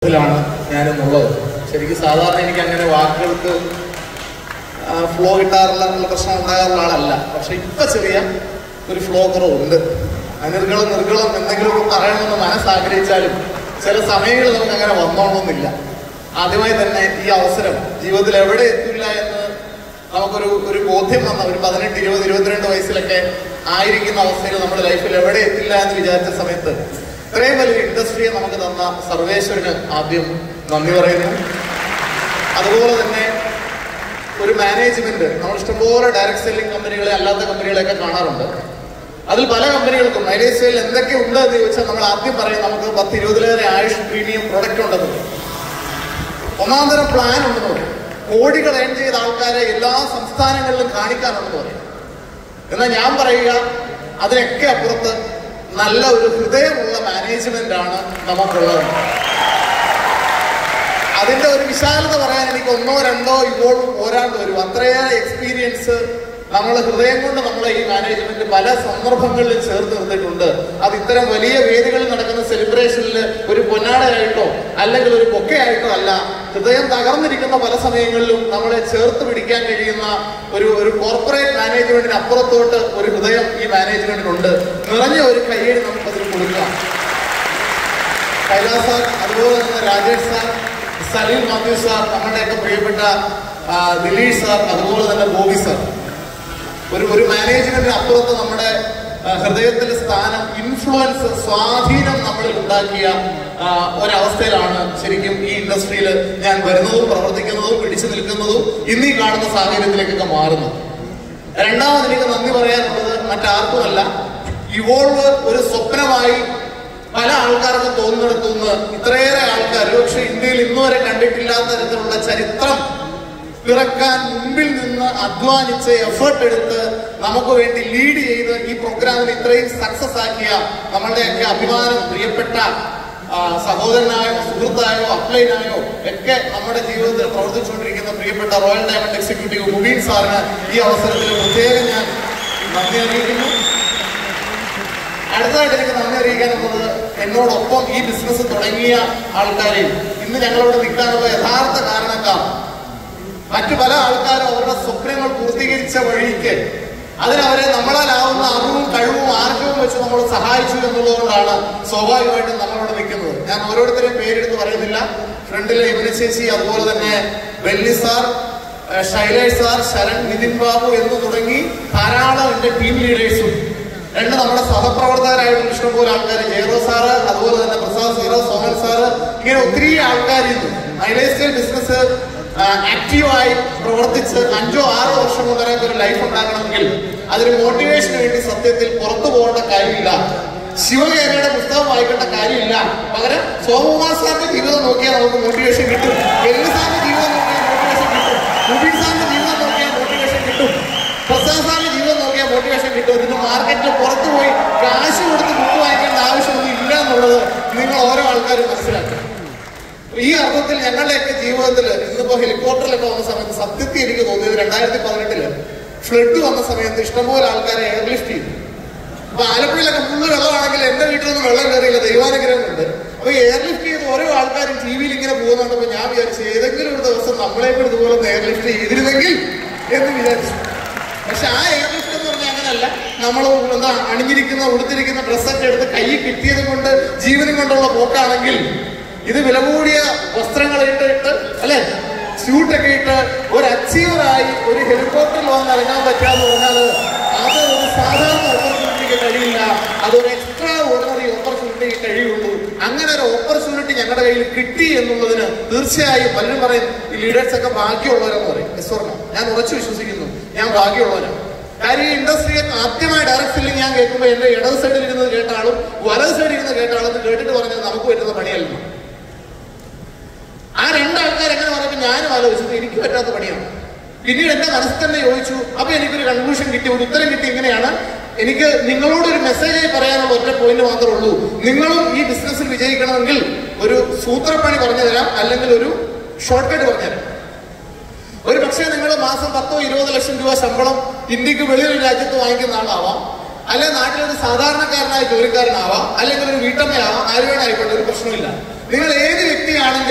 ാണ് ഞാനെന്നുള്ളത് ശരിക്കും സാധാരണ എനിക്ക് അങ്ങനെ വാക്കുകൾക്ക് ഫ്ലോ കിട്ടാറുള്ള ഉള്ള പ്രശ്നം ഉണ്ടാകാറുള്ള ആളല്ല പക്ഷെ ഇപ്പൊ ചെറിയ ഒരു ഫ്ലോ കുറവുണ്ട് നിർഗളം നിർഗളം എന്തെങ്കിലും പറയണമെന്ന് മനസ്സാഗ്രഹിച്ചാലും ചില സമയങ്ങളിൽ നമുക്ക് അങ്ങനെ വന്നോണമെന്നില്ല ആദ്യമായി തന്നെ ഈ അവസരം ജീവിതത്തിൽ എവിടെ എത്തില്ല എന്ന് നമുക്കൊരു ഒരു ബോധ്യം വന്ന ഒരു പതിനെട്ട് ഇരുപത് ഇരുപത്തിരണ്ട് വയസ്സിലൊക്കെ ആയിരിക്കുന്ന അവസ്ഥയിൽ നമ്മുടെ ലൈഫിൽ എവിടെ എത്തില്ല എന്ന് വിചാരിച്ച സമയത്ത് ഇത്രയും വലിയൊരു ഇൻഡസ്ട്രിയെ നമുക്ക് തന്ന സർവേശ്വരന് ആദ്യം നന്ദി പറയുന്നു അതുപോലെ തന്നെ ഒരു മാനേജ്മെന്റ് നമ്മൾ ഇഷ്ടംപോലെ ഡയറക്ട് സെല്ലിംഗ് കമ്പനികളെ അല്ലാത്ത കമ്പനികളെയൊക്കെ കാണാറുണ്ട് അതിൽ പല കമ്പനികൾക്കും മൈലേജ് സെയിൽ എന്തൊക്കെ ഉണ്ട് എന്ന് ചോദിച്ചാൽ നമ്മൾ ആദ്യം പറയും നമുക്ക് പത്ത് ഇരുപതിലേറെ ആയുഷ് പ്രീമിയം പ്രൊഡക്റ്റ് ഉണ്ടെന്ന് പറയും. ഒന്നാം തരം പ്ലാൻ ഉണ്ടെന്ന് പറയും കോടികൾ ഏൺ ചെയ്ത ആൾക്കാരെ എല്ലാ സംസ്ഥാനങ്ങളിലും കാണിക്കാനുണ്ടെന്ന് പറയും എന്നാൽ ഞാൻ പറയുക അതിനൊക്കെ അപ്പുറത്ത് നല്ല ഒരു ഹൃദയമുള്ള മാനേജ്മെന്റ് ആണ് നമുക്കുള്ളത് അതിന്റെ ഒരു വിശാലത പറയാൻ എനിക്ക് ഒന്നോ രണ്ടോ ഇപ്പോൾ പോരാണ്ട് വരും അത്രയേറെ എക്സ്പീരിയൻസ് നമ്മൾ ഹൃദയം കൊണ്ട് നമ്മളെ ഈ മാനേജ്മെന്റ് പല സന്ദർഭങ്ങളിലും ചേർത്ത് നിർത്തിയിട്ടുണ്ട് അത് ഇത്തരം വലിയ വേദികളിൽ നടക്കുന്ന സെലിബ്രേഷനിൽ ഒരു പൊന്നാടയായിട്ടോ അല്ലെങ്കിൽ ഒരു ബൊക്കയായിട്ടോ അല്ല ഹൃദയം തകർന്നിരിക്കുന്ന പല സമയങ്ങളിലും നമ്മളെ ചേർത്ത് പിടിക്കാൻ കഴിയുന്ന ഒരു ഒരു കോർപ്പറേറ്റ് മാനേജ്മെന്റിന് അപ്പുറത്തോട്ട് ഒരു ഹൃദയം ഈ മാനേജ്മെന്റിനുണ്ട് നിറഞ്ഞ ഒരു കയ്യടി നമുക്കതിന് കൊടുക്കാം കൈലാസ് സാർ അതുപോലെ തന്നെ രാജേഷ് സാർ സലീൽ മാത്യു സാർ നമ്മുടെയൊക്കെ പ്രിയപ്പെട്ട ആ, ദിലീഷ് സാർ അതുപോലെ തന്നെ ബോബി സാർ ഒരു ഒരു മാനേജ്മെന്റിന് അപ്പുറത്ത് നമ്മുടെ ആ, ഹൃദയത്തിലെ സ്ഥാനം ഇൻഫ്ലുവൻസ് സ്വാധീനം നമ്മളിൽ ഉണ്ടാക്കിയ ആ, ഒരവസ്ഥയിലാണ് ശരിക്കും ഈ ഇൻഡസ്ട്രിയിൽ ഞാൻ വരുന്നതും പ്രവർത്തിക്കുന്നതും പിടിച്ചു നിൽക്കുന്നതും ഇന്നീ കാണുന്ന സാഹചര്യത്തിലേക്കൊക്കെ മാറുന്നത് രണ്ടാമത് എനിക്ക് നന്ദി പറയാനുള്ളത് മറ്റാർക്കുമല്ല ഇവോൾവ് ഒരു സ്വപ്നമായി പല ആൾക്കാർക്കും തോന്നുന്നിടത്തുനിന്ന് ഇത്രയേറെ ആൾക്കാർ പക്ഷെ ഇന്ത്യയിൽ ഇന്നുവരെ കണ്ടിട്ടില്ലാത്ത തരത്തിലുള്ള ചരിത്രം പിറക്കാൻ മുമ്പിൽ നിന്ന് അധ്വാനിച്ച് എഫേർട്ട് എടുത്ത് നമുക്ക് വേണ്ടി ലീഡ് ചെയ്ത് ഈ പ്രോഗ്രാമിന് ഇത്രയും സക്സസ് ആക്കിയ നമ്മളുടെയൊക്കെ അഭിമാനം പ്രിയപ്പെട്ട ആ, സഹോദരനായോ സുഹൃത്തായോ അപ്ലൈനായോ ഒക്കെ നമ്മുടെ ജീവിതത്തിൽ പ്രവർത്തിച്ചുകൊണ്ടിരിക്കുന്ന പ്രിയപ്പെട്ട റോയൽ ഡയമണ്ട് എക്സിക്യൂട്ടീവ് മുബീൻ സാറിന് ഈ അവസരത്തിൽ പ്രത്യേകം ഞാൻ നന്ദി അറിയിക്കുന്നു അടുത്തതായിട്ട് എനിക്ക് നന്ദി അറിയിക്കാനുള്ളത് എന്നോടൊപ്പം ഈ ബിസിനസ് തുടങ്ങിയ ആൾക്കാരെയും ഇന്ന് ഞങ്ങളോട് നിൽക്കാനുള്ള യഥാർത്ഥ കാരണക്കാർ മറ്റു പല ആൾക്കാരും അവരുടെ സ്വപ്നങ്ങൾ പൂർത്തീകരിച്ച വഴിക്ക് അതിനവരെ നമ്മളാലാവുന്ന അറിവും കഴിവും ആർജവും വെച്ച് നമ്മൾ സഹായിച്ചു എന്നുള്ളതുകൊണ്ടാണ് സ്വാഭാവികമായിട്ടും നമ്മളോട് നിൽക്കുന്നത് ഞാൻ ഓരോരുത്തരെയും പേരെടുത്ത് പറയുന്നില്ല ഫ്രണ്ടിലെ ഇവന ചേച്ചി അതുപോലെ തന്നെ വെല്ലി സാർ ഏഹ് ശൈലേഷ് സാർ ശരൺ നിതിൻ ബാബു എന്ന് തുടങ്ങി ധാരാളം എന്റെ ടീം ലീഡേഴ്സും രണ്ട് നമ്മുടെ സഹപ്രവർത്തകരായിട്ടുള്ള ഇഷ്ടംപോലെ ആൾക്കാർ ജയറോ സാറ് അതുപോലെ തന്നെ പ്രസാദ് സീറോ സോമൻ സാറ് ഇങ്ങനെ ഒത്തിരി ആൾക്കാർ മൈലേസ്റ്റൈൽ ബിസിനസ് ആക്റ്റീവായി പ്രവർത്തിച്ച് അഞ്ചോ ആറോ വർഷം കൊണ്ട് ഒരാൾക്ക് ഒരു ലൈഫ് ഉണ്ടാക്കണമെങ്കിൽ അതിന് മോട്ടിവേഷന് വേണ്ടി സത്യത്തിൽ പുറത്തു പോകേണ്ട കാര്യമില്ല ശിവകേരയുടെ പുസ്തകം വായിക്കേണ്ട കാര്യമില്ല പകരം സോമകുമാർ സാറിന്റെ ജീവിതം നോക്കിയാൽ നമുക്ക് മോട്ടിവേഷൻ കിട്ടും എല്ലു സാറിന്റെ ജീവിതം നോക്കിയാൽ മോട്ടിവേഷൻ കിട്ടും മുബീൻ സാറിന്റെ ജീവിതം നോക്കിയാൽ മോട്ടിവേഷൻ കിട്ടും പ്രസാദ് സാറിന്റെ ജീവിതം നോക്കിയാൽ മോട്ടിവേഷൻ കിട്ടും ഇതിന് മാർക്കറ്റിൽ പുറത്തു പോയി കാശ് കൊടുത്ത് ബുക്ക് വാങ്ങിക്കേണ്ട ആവശ്യമൊന്നും ഇല്ല എന്നുള്ളത് നിങ്ങൾ ഓരോ ആൾക്കാരും മനസ്സിലാക്കുക ഈ അർത്ഥത്തിൽ ഞങ്ങളുടെയൊക്കെ ജീവിതത്തിൽ ഇന്നിപ്പോ ഹെലികോപ്റ്ററിലൊക്കെ വന്ന സമയത്ത് സത്യത്തിൽ എനിക്ക് തോന്നിയത് രണ്ടായിരത്തി പതിനെട്ടില് ഫ്ലഡ് വന്ന സമയത്ത് ഇഷ്ടംപോലെ ആൾക്കാരെ എയർലിഫ്റ്റ് ചെയ്തു അപ്പൊ ആലപ്പുഴയിലൊക്കെ ഫുള്ള് വെള്ളമാണെങ്കിൽ എന്റെ വീട്ടിലൊന്നും വെള്ളം കയറിയില്ല ദൈവാനുഗ്രഹം കൊണ്ട് അപ്പൊ എയർലിഫ്റ്റ് ചെയ്ത് ഓരോ ആൾക്കാരും ടി വിയിൽ ഇങ്ങനെ പോകുന്നുണ്ടപ്പോ ഞാൻ വിചാരിച്ചു ഏതെങ്കിലും ഒരു ദിവസം നമ്മളെ കൂടി ഇതുപോലെ ഒന്ന് എയർലിഫ്റ്റ് ചെയ്തിരുന്നെങ്കിൽ എന്ന് വിചാരിച്ചു പക്ഷെ ആ എയർലിഫ്റ്റ് എന്ന് പറഞ്ഞാൽ അങ്ങനല്ല നമ്മൾ എന്താ അണിഞ്ഞിരിക്കുന്ന ഉടുത്തിരിക്കുന്ന ഡ്രസ്സൊക്കെ എടുത്ത് കൈ കിട്ടിയത് കൊണ്ട് ജീവനും കൊണ്ടുള്ള പോക്കാണെങ്കിൽ ഇത് വില കൂടിയ വസ്ത്രങ്ങൾ ഇട്ടിട്ട് അല്ലെ സ്യൂട്ടൊക്കെ ഇട്ട് ഒരു അച്ചീവറായി ഒരു ഹെലികോപ്റ്ററിൽ വന്ന് ഇറങ്ങാൻ പറ്റാന്ന് പറഞ്ഞാൽ അത് ഒരു സാധാരണ ഓപ്പർച്യൂണിറ്റിക്ക് കഴിയില്ല അതൊരു എക്സ്ട്രാ ഓർഡിനറി ഓപ്പർച്യൂണിറ്റിക്ക് കഴിയുള്ളൂ അങ്ങനെ ഒരു ഓപ്പർച്യൂണിറ്റി ഞങ്ങളുടെ കയ്യിൽ കിട്ടി എന്നുള്ളതിന് തീർച്ചയായും പലരും പറയും ഈ ലീഡേഴ്സ് ഒക്കെ ഭാഗ്യമുള്ളവരെന്ന് പറയും Yes or no? ഞാൻ ഉറച്ചു വിശ്വസിക്കുന്നു ഞാൻ ഭാഗ്യമുള്ളവരാണ് കാര്യം ഈ ഇൻഡസ്ട്രിയെ ആദ്യമായി ഡയറക്ട് സെല്ലിംഗ് ഞാൻ കേൾക്കുമ്പോൾ എന്റെ ഇടത് സൈഡിൽ ഇരുന്ന് കേട്ട ആളും വലത് സൈഡിൽ ഇരുന്ന് കേട്ട ആളും ഇത് കേട്ടിട്ട് പറഞ്ഞത് നമുക്ക് പറ്റുന്ന പണിയല്ല ആ രണ്ടാൾക്കാർ എങ്ങനെ പറഞ്ഞപ്പോൾ ഞാനും ആലോചിച്ചത് എനിക്ക് പറ്റാത്ത പണിയാണ് പിന്നീട് എന്റെ മനസ്സിൽ തന്നെ ചോദിച്ചു അപ്പൊ എനിക്കൊരു കൺക്ലൂഷൻ കിട്ടി ഒരു ഉത്തരം കിട്ടി ഇങ്ങനെയാണ് എനിക്ക് നിങ്ങളോട് ഒരു മെസ്സേജ് പറയാനുള്ള ഒറ്റ പോയിന്റ് മാത്രമേ ഉള്ളൂ നിങ്ങളും ഈ ബിസിനസ്സിൽ വിജയിക്കണമെങ്കിൽ ഒരു സൂത്രപ്പണി പറഞ്ഞു തരാം അല്ലെങ്കിൽ ഒരു ഷോർട്ട് കട്ട് പറഞ്ഞു തരാം ഒരു പക്ഷേ നിങ്ങൾ മാസം പത്തോ ഇരുപത് ലക്ഷം രൂപ ശമ്പളം ഇന്ത്യക്ക് വെളിയൊരു രാജ്യത്ത് വാങ്ങിക്കുന്ന ആളാവാം അല്ലെ നാട്ടിലൊരു സാധാരണക്കാരനായ ജോലിക്കാരനാവാം അല്ലെങ്കിൽ ഒരു വീട്ടമ്മയാവാം ആര് വേണമായിക്കോട്ടെ ഒരു പ്രശ്നമില്ല നിങ്ങൾ ഏത് വ്യക്തിയാണെങ്കിലും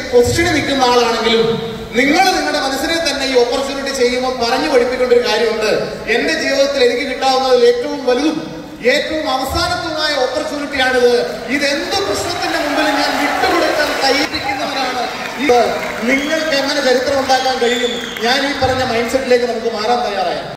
പൊസിഷനിൽ നിൽക്കുന്ന ആളാണെങ്കിലും നിങ്ങൾ നിങ്ങളുടെ മനസ്സിനെ തന്നെ ഈ ഓപ്പർച്യൂണിറ്റി ചെയ്യുമ്പോൾ പറഞ്ഞു പഠിപ്പിക്കേണ്ട ഒരു കാര്യമുണ്ട് എന്റെ ജീവിതത്തിൽ എനിക്ക് കിട്ടാവുന്നതിൽ ഏറ്റവും വലുതും ഏറ്റവും അവസാനത്തുമായ ഓപ്പർച്യൂണിറ്റിയാണിത് ഇതെന്ത് പ്രശ്നത്തിന്റെ മുമ്പിൽ ഞാൻ വിട്ടുകൊടുക്കാൻ തയ്യാറിക്കുന്നവരാണ് ഇത് നിങ്ങൾക്ക് എങ്ങനെ ചരിത്രം ഉണ്ടാക്കാൻ കഴിയും ഞാൻ ഈ പറഞ്ഞ മൈൻഡ് സെറ്റിലേക്ക് നമുക്ക് മാറാൻ തയ്യാറായ